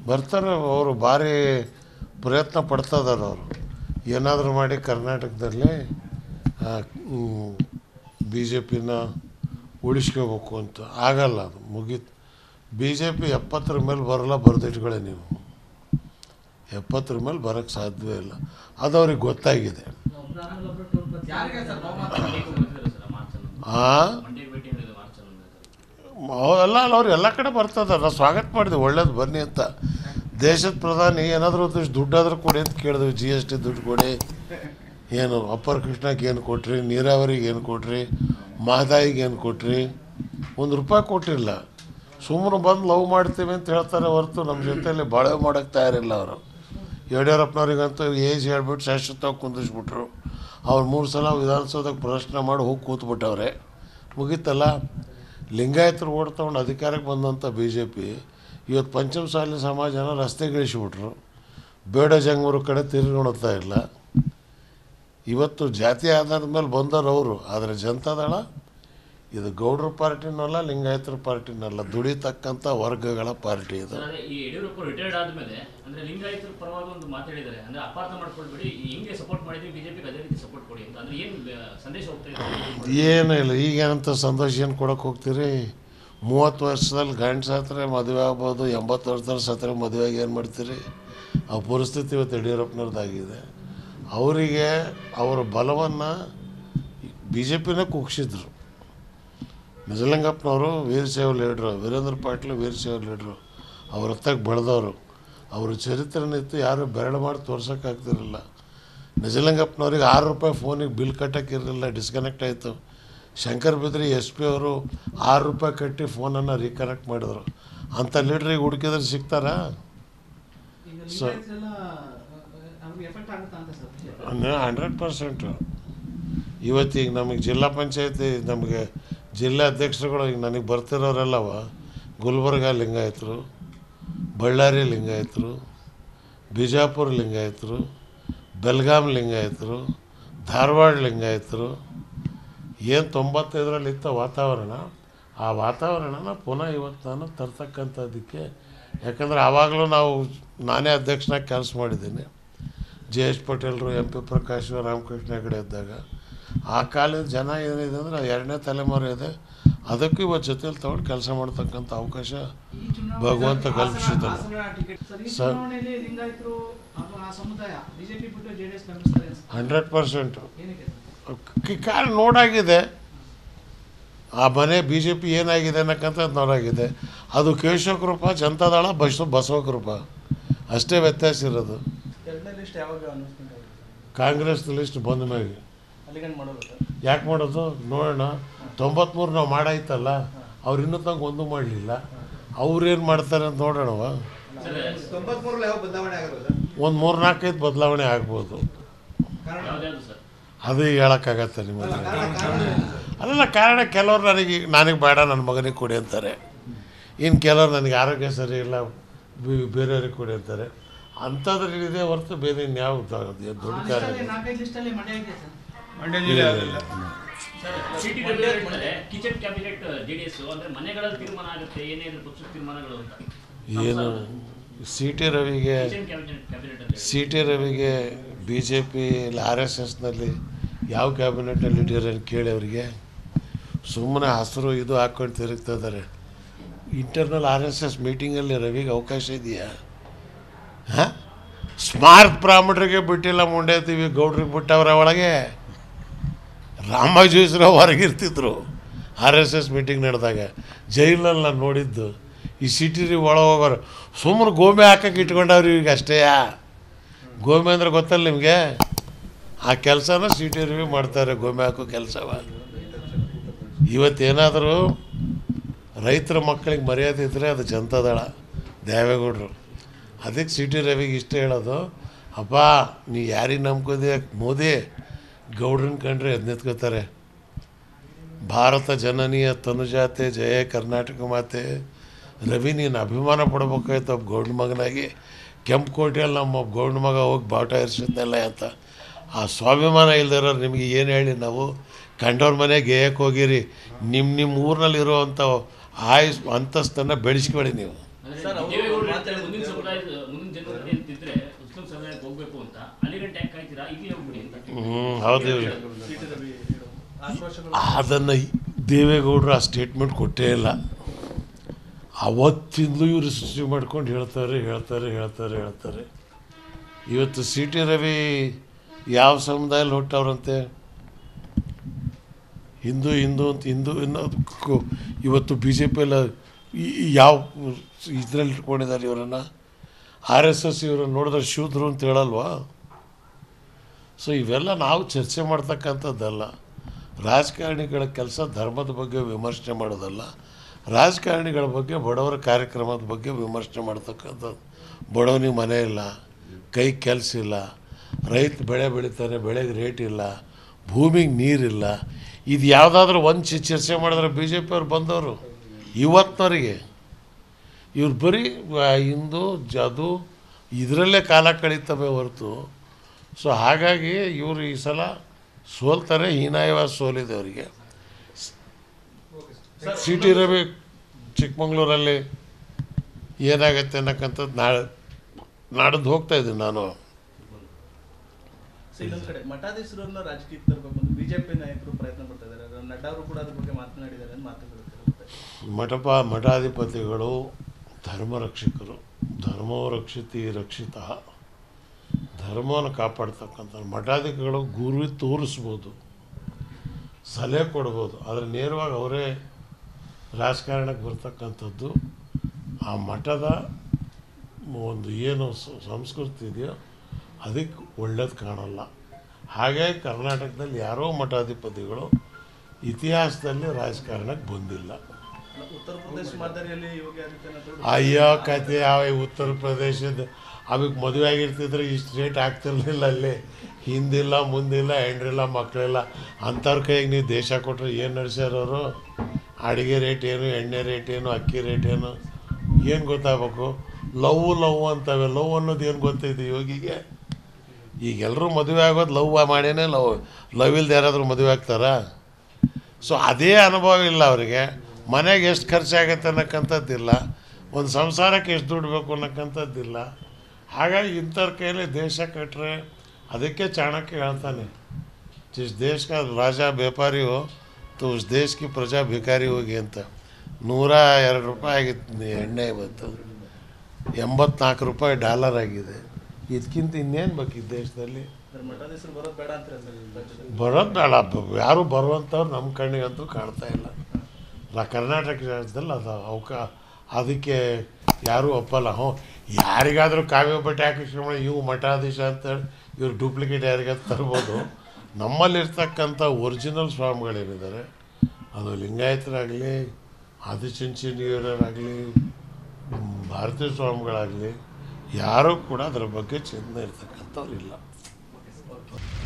ಬರ್ತಾರೆ ಅವರು ಭಾರಿ ಪ್ರಯತ್ನ ಪಡ್ತಾ ಇದಾರೆ ಅವರು ಏನಾದರೂ ಮಾಡಿ ಕರ್ನಾಟಕದಲ್ಲಿ ಬಿ ಜೆ ಪಿನ ಉಳಿಸ್ಕೋಬೇಕು ಅಂತ ಆಗಲ್ಲ ಅದು ಮುಗೀತು ಬಿ ಜೆ ಪಿ ಎಪ್ಪತ್ತರ ಮೇಲೆ ಬರಲ್ಲ ಬರೆದಿಟ್ಕೊಳ್ಳಿ ನೀವು ಎಪ್ಪತ್ತರ ಮೇಲೆ ಬರೋಕ್ಕೆ ಸಾಧ್ಯವೇ ಇಲ್ಲ ಅದು ಅವ್ರಿಗೆ ಗೊತ್ತಾಗಿದೆ ಯಾರಿಗೆ ಸರ್ ಬಹುಮತ ಆ ಮಂಡ್ಯಕ್ಕೆ ಭೇಟಿ ನೀಡಿದ ಮಾರ್ಚ್ ಹನ್ನೊಂದನೇ ಅಲ್ಲ ಅಲ್ಲ ಅವ್ರು ಎಲ್ಲ ಕಡೆ ಬರ್ತದ ನಾವು ಸ್ವಾಗತ ಮಾಡಿದ್ವಿ ಒಳ್ಳೇದು ಬನ್ನಿ ಅಂತ ದೇಶದ ಪ್ರಧಾನಿ ಏನಾದರೂ ಒಂದಿಷ್ಟು ದುಡ್ಡಾದರೂ ಕೊಡಿ ಅಂತ ಕೇಳಿದ್ವಿ ಜಿ ಎಸ್ ಟಿ ದುಡ್ಡು ಕೊಡಿ ಏನು ಅಪ್ಪರ್ ಕೃಷ್ಣಕ್ಕೆ ಏನು ಕೊಟ್ರಿ ನೀರಾವರಿಗೆ ಏನು ಕೊಟ್ರಿ ಮಹದಾಯಿಗೆ ಏನು ಕೊಟ್ರಿ ಒಂದು ರೂಪಾಯಿ ಕೊಟ್ಟಿಲ್ಲ ಸುಮ್ಮನೆ ಬಂದು ಲವ್ ಮಾಡ್ತೀವಿ ಅಂತ ಹೇಳ್ತಾರೆ ಹೊರತು ನಮ್ಮ ಜೊತೆಯಲ್ಲಿ ಬಾಳೆ ಮಾಡೋಕ್ಕೆ ತಯಾರಿಲ್ಲ ಅವರು ಯಡಿಯೂರಪ್ಪನವ್ರಿಗಂತೂ ಏಜ್ ಹೇಳ್ಬಿಟ್ಟು ಶಾಶ್ವತವಾಗಿ ಕುಂದಿಸ್ಬಿಟ್ರು ಅವ್ರು ಮೂರು ಸಲ ವಿಧಾನಸೌಧಕ್ಕೆ ಪ್ರದರ್ಶನ ಮಾಡಿ ಹೋಗಿ ಕೂತ್ಬಿಟ್ಟವ್ರೆ ಮುಗೀತಲ್ಲ ಲಿಂಗಾಯತರು ಓಡ್ ತಗೊಂಡು ಅಧಿಕಾರಕ್ಕೆ ಬಂದಂಥ ಬಿ ಜೆ ಪಿ ಇವತ್ತು ಪಂಚಮಸಾಲಿ ಸಮಾಜನ ರಸ್ತೆಗಿಳಿಸ್ಬಿಟ್ರು ಬೇಡ ಜಂಗಮೂರು ಕಡೆ ತಿರುಗಿ ನೋಡ್ತಾ ಇಲ್ಲ ಇವತ್ತು ಜಾತಿ ಆಧಾರದ ಮೇಲೆ ಬಂದವರು ಅವರು ಆದರೆ ಜನತಾದಳ ಇದು ಗೌಡ್ರ ಪಾರ್ಟಿನಲ್ಲ ಲಿಂಗಾಯತರ ಪಾರ್ಟಿನಲ್ಲ ದುಡಿತಕ್ಕಂಥ ವರ್ಗಗಳ ಪಾರ್ಟಿ ಇದು ಸರ್ ಅದೇ ಈ ಯಡಿಯೂರಪ್ಪ ರಿಟೈರ್ಡ್ ಆದ್ಮೇಲೆ ಅಂದ್ರೆ ಲಿಂಗಾಯತರ ಪರವಾಗಿ ಒಂದು ಮಾತು ಹೇಳಿದ್ದಾರೆ ಅಂದ್ರೆ ಅಪಾರ್ಥ ಮಾಡ್ಕೊಳ್ಬೇಡಿ ಈ ಹಿಂಗೆ ಸಪೋರ್ಟ್ ಮಾಡಿದ್ವಿ ಬಿಜೆಪಿಗೆ ಅದೇ ರೀತಿ ಸಪೋರ್ಟ್ ಕೊಡಿ ಅಂತ ಅಂದ್ರೆ ಏನ್ ಬ- ಸಂದೇಶ ಹೋಗ್ತಾ ಇದೆ ಏನೂ ಇಲ್ಲ ಈಗೇನಂತ ಸಂತೋಷ ಏನು ಕೊಡೋಕೆ ಹೋಗ್ತೀರಿ ಮೂವತ್ತು ವರ್ಷದಲ್ಲಿ ಗಂಡು ಸತ್ರೆ ಮದುವೆ ಆಗ್ಬೋದು ಎಂಬತ್ತು ವರ್ಷದಲ್ಲಿ ಸತ್ರೆ ಮದುವೆಗೆ ಏನು ಮಾಡ್ತೀರಿ ಆ ಪರಿಸ್ಥಿತಿ ಇವತ್ತು ಯಡಿಯೂರಪ್ಪನವ್ರದ್ದಾಗಿದೆ ಅವರಿಗೆ ಅವರ ಬಲವನ್ನು ಬಿ ಜೆ ಪಿನೇ ಕುಗ್ಸಿದ್ರು ನಿಜಲಿಂಗಪ್ಪನವರು ವೀರಶೈವ ಲೀಡ್ರು ವೀರೇಂದ್ರ ಪಾಟೀಲ್ ವೀರಶೈವ ಲೀಡ್ರು ಅವ್ರ ಹತ್ತಾಗ ಬೆಳೆದವರು ಅವ್ರ ಚರಿತ್ರೆನಿತ್ತು ಯಾರು ಬೆರಳು ಮಾಡಿ ತೋರ್ಸೋಕ್ಕಾಗ್ತಿರಲಿಲ್ಲ ನಿಜಲಿಂಗಪ್ಪನವ್ರಿಗೆ ಆರು ರೂಪಾಯಿ ಫೋನಿಗೆ ಬಿಲ್ ಕಟ್ಟೋಕ್ಕಿರಲಿಲ್ಲ ಡಿಸ್ಕನೆಕ್ಟ್ ಆಯಿತು ಶಂಕರ್ ಬಿದ್ರಿ ಎಸ್ ಪಿ ಅವರು ಆರು ರೂಪಾಯಿ ಕಟ್ಟಿ ಫೋನನ್ನು ರೀಕನೆಕ್ಟ್ ಮಾಡಿದ್ರು ಅಂಥ ಲೀಡ್ರಿಗೆ ಹುಡುಕಿದ್ರೆ ಸಿಗ್ತಾರಾ ಈಗ So- ಲಿಂಗಾಯತ್ಸ್ ಎಲ್ಲ ಅವ್ರಿಗೆ ಎಫೆಕ್ಟ್ ಆಗುತ್ತಾ ಅಂತ ಸರ್ ಹಂಡ್ರೆಡ್ ಪರ್ಸೆಂಟು ಇವತ್ತೀಗ ನಮಗೆ ಜಿಲ್ಲಾ ಪಂಚಾಯತಿ ನಮಗೆ ಜಿಲ್ಲಾ ಅಧ್ಯಕ್ಷರುಗಳು ಈಗ ನನಗೆ ಬರ್ತಿರೋರೆಲ್ಲವ ಗುಲ್ಬರ್ಗ ಲಿಂಗಾಯತರು ಬಳ್ಳಾರಿ ಲಿಂಗಾಯತರು ಬಿಜಾಪುರ ಲಿಂಗಾಯತರು ಬೆಲ್ಗಾಂ ಲಿಂಗಾಯತರು ಧಾರವಾಡ ಲಿಂಗಾಯತರು ಏನು ತೊಂಬತ್ತೈದರಲ್ಲಿ ಇತ್ತ ವಾತಾವರಣ ಆ ವಾತಾವರಣನ ಪುನಃ ಇವತ್ತು ನಾನು ತರ್ತಕ್ಕಂಥದ್ದಕ್ಕೆ ಯಾಕಂದರೆ ಆವಾಗಲೂ ನಾವು ನಾನೇ ಅಧ್ಯಕ್ಷನಾಗಿ ಕೆಲಸ ಮಾಡಿದ್ದೀನಿ ಜೆ ಎಚ್ ಪಟೇಲ್ರು ಎಂ ಪಿ ಪ್ರಕಾಶ್ ರಾಮಕೃಷ್ಣ ಹೆಗಡೆ ಇದ್ದಾಗ ಆ ಕಾಲದ ಜನ ಏನಿದೆ ಅಂದರೆ ಅದು ಎರಡನೇ ತಲೆಮಾರು ಇದೆ ಅದಕ್ಕೂ ಇವತ್ತು ಜೊತೆಲಿ ತಗೊಂಡು ಕೆಲಸ ಮಾಡ್ತಕ್ಕಂಥ ಅವಕಾಶ ಈ ಚುನಾವಣೆ- ಭಗವಂತ ಹಾಸನ- ಕಲ್ಪಿಸಿದ್ದಾನೆ. ಹಾಸನ ಟಿಕೆಟ್ ಸರ್ ಈ ಸರ್. ಚುನಾವಣೆಯಲ್ಲಿ ಲಿಂಗಾಯತರು ಹಾಗೂ ಆ ಸಮುದಾಯ ಬಿಜೆಪಿ ಬಿಟ್ಟು ಜೆಡಿಎಸ್ ಬೆಂಬಲಿಸ್ತಾರೆ ಅನ್ಸುತ್ತೆ. ಹಂಡ್ರೆಡ್ ಪರ್ಸೆಂಟು ಏನಕ್ಕೆ ಕ- ಕಾರಣ ನೋಡಾಗಿದೆ ಆ ಮನೆ ಬಿ ಜೆ ಪಿ ಏನಾಗಿದೆ ಅನ್ನಕ್ಕಂಥದ್ದು ನೋಡಾಗಿದೆ ಅದು ಕೇಶವ ಕೃಪ ಜನತಾದಳ ಬಸ್ ಬಸವ ಕೃಪ ಅಷ್ಟೇ ವ್ಯತ್ಯಾಸ ಇರೋದು ಎರಡನೇ ಲಿಸ್ಟ್ ಯಾವಾಗ ಅನೌನ್ಸ್ಮೆಂಟ್ ಆಗುತ್ತೆ ಕಾಂಗ್ರೆಸ್ ಲಿಸ್ಟ್ ಬಂದ ಮೇಲೆ ಅಲ್ಲಿಗಂಟ್ ಮಾಡೋದು ಸರ್ ಯಾಕೆ ಮಾಡೋದು ನೋಡೋಣ ತೊಂಬತ್ಮೂರು ನಾವು ಮಾಡಾಯ್ತಲ್ಲ ಅವ್ರು ಇನ್ನೂ ತಂಗ ಒಂದು ಮಾಡಲಿಲ್ಲ ಅವ್ರೇನು ಮಾಡ್ತಾರೆ ಅಂತ ನೋಡೋಣವ ತೊಂಬತ್ಮೂರಲ್ಲಿ ಯಾವ ಬದಲಾವಣೆ ಆಗಲ್ಲ ಸರ್ ಒಂದು ಮೂರು ನಾಲ್ಕೈದು ಬದಲಾವಣೆ ಆಗ್ಬೋದು ಕಾರಣ ಯಾವ್ದ್ಯಾವ್ದು ಸರ್ ಅದು ಹೇಳೋಕ್ಕಾಗತ್ತೆ ನಿಮ್ಮ ಅಲ್ಲ, ಹತ್ರ. ಕಾರಣ ಕಾರಣ ಏನು ಸರ್? ಅಲ್ಲಲ್ಲ ಕಾರಣ ಕೆಲವ್ರು ನನಗೆ ನನಗೆ ಬೇಡ ನನ್ನ ಮಗನಿಗೆ ಕೊಡಿ ಅಂತಾರೆ ಇನ್ನು ಕೆಲವ್ರು ನನಗೆ ಆರೋಗ್ಯ ಸರಿ ಇಲ್ಲ ಬೇ- ಬೇರೆಯವ್ರಿಗೆ ಕೊಡಿ ಅಂತಾರೆ ಅಂಥದ್ರಲ್ಲಿ ಇದೆ ಹೊರತು ಬೇರೆ ಇನ್ಯಾವ ದೊಡ್ಡ ಆ ಕಾರ್ಯ ಲಿಸ್ಟಲ್ಲಿ ನಾಲ್ಕೈದು ಲಿಸ್ಟಲ್ಲಿ ಮಂಡ್ಯ ಇದೆ ಸರ್ ಮಂಡ್ಯ ಜಿಲ್ಲೆ ಆಗಿಲ್ಲ sir city development kitchen cabinet JDS ಅಂದ್ರೆ ಮನೆಗಳಲ್ಲಿ ತೀರ್ಮಾನ ಆಗುತ್ತೆ ಏನೇ ಇದ್ರೆ ಪಕ್ಷದ ತೀರ್ಮಾನಗಳು ಅಂತ ಏನು ಸಿ ಟಿ ರವಿಗೆ ಕಿಚನ್ ಕ್ಯಾಬಿನೆಟ್ ಕ್ಯಾಬಿನೆಟ್ ಅಂತ ಸಿ ಟಿ ರವಿಗೆ B J P R S ಎಸ್ನಲ್ಲಿ ಯಾವ ಕ್ಯಾಬಿನೆಟಲ್ಲಿ ಇಟ್ಟಿದ್ದಾರೆ ಕೇಳಿ ಅವರಿಗೆ ಸುಮ್ಮನೆ ಹಸಿರು ಇದು ಹಾಕ್ಕೊಂಡು ತಿರುಗ್ತಾ ಇದ್ದಾರೆ ಇಂಟರ್ನಲ್ ಆರ್ ಎಸ್ ಎಸ್ ಮೀಟಿಂಗಲ್ಲಿ ರವಿಗೆ ಅವಕಾಶ ಇದೆಯಾ ಹಾಂ ಸ್ಮಾರಕ ಬ್ರಾಹ್ಮಣರಿಗೆ ಬಿಟ್ಟಿಲ್ಲ ಮುಂಡೇತೀವಿ ಗೌಡ್ರಿಗೆ ಬಿಟ್ಟವ್ರ ಒಳಗೆ ರಾಮಾಜೀಸ್ರ ಹೊರಗಿರ್ತಿದ್ರು ಆರ್ ಎಸ್ ಎಸ್ ಮೀಟಿಂಗ್ ನಡೆದಾಗ ಜೈಲಲ್ಲಿ ನಾನು ನೋಡಿದ್ದು ಈ ಸಿಟಿ ಒಳ ಹೋಗೋರು ಸುಮ್ಮನೆ ಗೋಮೆ ಹಾಕಕ್ಕೆ ಇಟ್ಕೊಂಡವ್ರು ಈಗ ಅಷ್ಟೇಯಾ ಗೋಮೆ ಅಂದ್ರೆ ಗೊತ್ತಲ್ಲ ನಿಮಗೆ ಆ ಕೆಲಸನ ಸಿ ಟಿ ರಿವ್ಯೂ ಮಾಡ್ತಾರೆ ಗೋಮೆ ಹಾಕೋ ಕೆಲಸವ ಇವತ್ತೇನಾದರೂ ರೈತರ ಮಕ್ಕಳಿಗೆ ಮರ್ಯಾದೆ ಇದ್ದರೆ ಅದು ಜನತಾದಳ ದೇವೇಗೌಡರು ಅದಕ್ಕೆ ಸಿ ಟಿ ರವಿಗೆ ಇಷ್ಟ ಹೇಳೋದು ಅಪ್ಪ ನೀ ಯಾರಿಗೆ ನಂಬ್ಕೋದೆ ಮೋದಿ ಗೌಡ್ರನ್ನ ಕಂಡ್ರೆ ಎದ್ದು ನಿಂತ್ಕೋತಾರೆ ಭಾರತ ಜನನೀಯ ತನುಜಾತೆ ಜಯ ಕರ್ನಾಟಕ ಮಾತೆ ರವಿ ನೀನು ಅಭಿಮಾನ ಪಡ್ಬೇಕಾಯ್ತು ಒಬ್ಬ ಗೌಡ್ನ ಮಗನಾಗಿ ಕೆಂಪು ಕೋಟೆಯಲ್ಲಿ ನಮ್ಮ ಒಬ್ಬ ಗೌಡ್ನ ಮಗ ಹೋಗಿ ಬಾವುಟ ಇರಿಸಿದ್ನಲ್ಲ ಅಂತ ಆ ಸ್ವಾಭಿಮಾನ ಇಲ್ದಿರೋರು ನಿಮಗೆ ಏನು ಹೇಳಿ ನಾವು ಕಂಡವ್ರ ಮನೆಗೆ ಗೇಯಕ್ಕೆ ಹೋಗಿರಿ ನಿಮ್ಮ ನಿಮ್ಮ ಊರಿನಲ್ಲಿರುವಂಥ ಆಯುಸ್ ಅಂತಸ್ತನ್ನು ಬೆಳೆಸ್ಕೊಳ್ಳಿ ನೀವು ಅಂದ್ರೆ ಸರ್, ಅವ್ರು ದೇವೇಗೌಡರು ಮಾತಾಡಿದ ಮುಂದಿನ ದೇವೇಗೌಡರು. ಸಮುದಾಯದ ಹೌದು ಸಿ ಟಿ ರವಿ ಹೇಳೋ ಆಕ್ರೋಶಗಳು ಅದನ್ನು ದೇವೇಗೌಡರು ಆ ಸ್ಟೇಟ್ಮೆಂಟ್ ಕೊಟ್ಟೇ ಇಲ್ಲ ಅವತ್ತಿಂದಲೂ ಇವರು ಸೃಷ್ಟಿ ಮಾಡ್ಕೊಂಡು ಹೇಳ್ತಾರೆ ಹೇಳ್ತಾರೆ ಹೇಳ್ತಾರೆ ಹೇಳ್ತಾರೆ ಇವತ್ತು ಸಿ ಟಿ ರವಿ ಯಾವ ಸಮುದಾಯದಲ್ಲಿ ಹುಟ್ಟವ್ರಂತೆ ಹಿಂದೂ ಹಿಂದೂ ಅಂತ ಹಿಂದೂ ಅನ್ನೋದಕ್ಕೂ ಇವತ್ತು ಬಿ ಜೆ ಪಿಯಲ್ಲ ಯಾವ ಇದರಲ್ಲಿ ಇಟ್ಕೊಂಡಿದ್ದಾರೆ ಇವರನ್ನು ಆರ್ ಎಸ್ ಎಸ್ ಇವರನ್ನು ನೋಡಿದ್ರೆ ಶೂದ್ರು ಅಂತ ಹೇಳಲ್ವಾ ಸೊ ಇವೆಲ್ಲ ನಾವು ಚರ್ಚೆ ಮಾಡ್ತಕ್ಕಂಥದ್ದಲ್ಲ ರಾಜಕಾರಣಿಗಳ ಕೆಲಸ ಧರ್ಮದ ಬಗ್ಗೆ ವಿಮರ್ಶೆ ಮಾಡೋದಲ್ಲ ರಾಜಕಾರಣಿಗಳ ಬಗ್ಗೆ ಬಡವರ ಕಾರ್ಯಕ್ರಮದ ಬಗ್ಗೆ ವಿಮರ್ಶೆ ಮಾಡ್ತಕ್ಕಂಥದ್ದು ಬಡವನಿಗೆ ಮನೆ ಇಲ್ಲ ಕೈ ಕೆಲಸ ಇಲ್ಲ ರೈತ ಬೆಳೆ ಬೆಳಿತಾನೆ ಬೆಳೆಗೆ ರೇಟ್ ಇಲ್ಲ ಭೂಮಿಗೆ ನೀರಿಲ್ಲ ಇದು ಯಾವುದಾದ್ರೂ ಒಂದು ಚಿ- ಚರ್ಚೆ ಮಾಡಿದ್ರೆ ಬಿ ಜೆ ಪಿಯವ್ರು ಬಂದವರು ಇವತ್ತಿನವರಿಗೆ ಇವ್ರು ಬರೀ ಆ, ಹಿಂದೂ ಜದು ಇದರಲ್ಲೇ ಕಾಲ ಕಳೀತವೆ ಹೊರತು ಸೊ ಹಾಗಾಗಿ ಇವರು ಈ ಸಲ ಸೋಲ್ತಾರೆ ಹೀನಾಯವಾಗಿ ಸೋಲಿದೆ ಅವರಿಗೆ ಸಿ ಟಿ ರವಿ ಚಿಕ್ಕಮಂಗ್ಳೂರಲ್ಲಿ ಏನಾಗತ್ತೆ ಅನ್ನಕ್ಕಂಥದ್ದು ನಾಳೆ ನಾಡಿದ್ದು ಹೋಗ್ತಾ ಇದ್ದೀನಿ ನಾನು ಸೊ ಇನ್ನೊಂದ್ ಕಡೆ ಮಠಾಧೀಶರನ್ನ ರಾಜಕೀಯಕ್ಕೆ ತರಬೇಕು ಅಂತ ಬಿಜೆಪಿ ನಾಯಕರು ಪ್ರಯತ್ನ ಪಡ್ತಾ ಇದ್ದಾರೆ ನಡ್ಡಾ ಅವರು ಕೂಡ ಅದ್ರ ಬಗ್ಗೆ ಮಾತನಾಡಿದ್ದಾರೆ ಅಂತ ಮಾತುಗಳು ಕೇಳುತ್ತೆ. ಮಠಪ ಮಠಾಧಿಪತಿಗಳು ಧರ್ಮರಕ್ಷಕರು ಧರ್ಮೋ ರಕ್ಷಿತಿ ರಕ್ಷಿತ ಧರ್ಮವನ್ನು ಕಾಪಾಡ್ತಕ್ಕಂಥ ಮಠಾಧಿಕಾರಿಗಳು ಗುರು ತೋರಿಸ್ಬೋದು ಸಲಹೆ ಕೊಡ್ಬೋದು ಆದರೆ ನೇರವಾಗಿ ಅವರೇ ರಾಜಕಾರಣಕ್ಕೆ ಬರ್ತಕ್ಕಂಥದ್ದು ಆ ಮಠದ ಒಂದು ಏನು ಸ- ಸಂಸ್ಕೃತಿ ಇದೆಯೋ ಅದಕ್ಕೆ ಒಳ್ಳೇದು ಕಾಣಲ್ಲ ಹಾಗಾಗಿ ಕರ್ನಾಟಕದಲ್ಲಿ ಯಾರೋ ಮಠಾಧಿಪತಿಗಳು ಇತಿಹಾಸದಲ್ಲಿ ರಾಜಕಾರಣಕ್ಕೆ ಬಂದಿಲ್ಲ ಅಲ್ಲ, ಉತ್ತರ ಪ್ರದೇಶ ಮಾದರಿಯಲ್ಲಿ ಯೋಗಿ ಆದಿತ್ಯನಾಥ್ ಅವರು ಅಯ್ಯೋ ಕತೆ ಯಾವ ಈ ಉತ್ತರ ಪ್ರದೇಶದ ಅವಕ್ಕೆ ಮದುವೆ ಆಗಿರ್ತಿದ್ರೆ ಇಷ್ಟು ರೇಟ್ ಆಗ್ತಿರ್ಲಿಲ್ಲ ಅಲ್ಲಿ ಹಿಂದಿಲ್ಲ ಮುಂದಿಲ್ಲ ಹೆಂಡ್ರಿಲ್ಲ ಮಕ್ಕಳಿಲ್ಲ ಅಂಥವ್ರ ಕೈಗೆ ನೀವು ದೇಶ ಕೊಟ್ಟರೆ ಏನು ನಡೆಸ್ಯಾರವರು ಅಡುಗೆ ರೇಟ್ ಏನು ಎಣ್ಣೆ ರೇಟ್ ಏನು ಅಕ್ಕಿ ರೇಟ್ ಏನು ಏನು ಗೊತ್ತಾಗಬೇಕು ಲವ್ ಲವ್ ಅಂತವೆ ಲವ್ ಅನ್ನೋದು ಏನು ಗೊತ್ತೈತೆ ಯೋಗಿಗೆ ಈಗ ಎಲ್ಲರೂ ಮದುವೆ ಆಗೋದು ಲವ್ ಮಾಡೇನೆ ಲವ್ ಲವ್ ಇಲ್ದೆ ಯಾರಾದರೂ ಮದುವೆ ಆಗ್ತಾರಾ ಸೊ ಅದೇ ಅನುಭವ ಇಲ್ಲ ಅವರಿಗೆ ಮನೆಗೆ ಎಷ್ಟು ಖರ್ಚಾಗತ್ತೆ ಅನ್ನಕ್ಕಂಥದ್ದಿಲ್ಲ ಒಂದು ಸಂಸಾರಕ್ಕೆ ಎಷ್ಟು ದುಡ್ಡು ಬೇಕು ಅನ್ನಕ್ಕಂಥದ್ದಿಲ್ಲ ಹಾಗಾಗಿ ಇಂಥವ್ರ ಕೈಯಲ್ಲಿ ದೇಶ ಕಟ್ಟರೆ ಅದಕ್ಕೆ ಚಾಣಕ್ಯ ಹೇಳ್ತಾನೆ ಜಿಸ್ ದೇಶ ಕಾ ರಾಜ ವ್ಯಾಪಾರಿ ಹೋ तो उस देश की प्रजा भिखारी ಹೋಗಿ ಅಂತ ನೂರ ಎರಡು ರೂಪಾಯಿ ಆಗಿತ್ತು ಎಣ್ಣೆ ಇವತ್ತು ಎಂಬತ್ನಾಲ್ಕು ರೂಪಾಯಿ ಡಾಲರ್ ಆಗಿದೆ ಇದಕ್ಕಿಂತ ಇನ್ನೇನು ಬೇಕು ಈ ದೇಶದಲ್ಲಿ ಅದ್ರ ಮಠಾಧೀಶರು ಬರೋದು ಬೇಡ ಅಂತೀರ ಸರ್ ರಾಜ್ಯದಲ್ಲಿ? ಬರೋದು ಬೇಡ ಬ- ಯಾರು ಬರುವಂಥವ್ರು ನಮ್ಮ ಕಣ್ಣಿಗಂತೂ ಕಾಣ್ತಾ ಇಲ್ಲ ನಾ ಕರ್ನಾಟಕ ರಾಜ್ಯದಲ್ಲಿ ಅದು ಅವಕ ಅದಕ್ಕೆ ಯಾರೂ ಒಪ್ಪಲ್ಲ ಹ್ಞೂ ಯಾರಿಗಾದರೂ ಕಾವ್ಯ ಬಟ್ಟೆ ಹಾಕಿಸ್ಕೊಂಡ್ರೆ ಇವು ಮಠಾಧೀಶ ಅಂತೇಳಿ ಇವ್ರು ಡೂಪ್ಲಿಕೇಟ್ ಯಾರಿಗಾದ್ರು ತರ್ಬೋದು ನಮ್ಮಲ್ಲಿರ್ತಕ್ಕಂಥ ಒರಿಜಿನಲ್ ಸ್ವಾಮಿಗಳೇನಿದ್ದಾರೆ ಅದು ಲಿಂಗಾಯತರಾಗಲಿ ಆದಿಚುಂಚನೀಯರಾಗಲಿ ಭಾರತೀಯ ಸ್ವಾಮಿಗಳಾಗಲಿ ಯಾರೂ ಕೂಡ ಅದರ ಬಗ್ಗೆ ಚಿಂತನೆ ಇರ್ತಕ್ಕಂಥವ್ರು ಇಲ್ಲ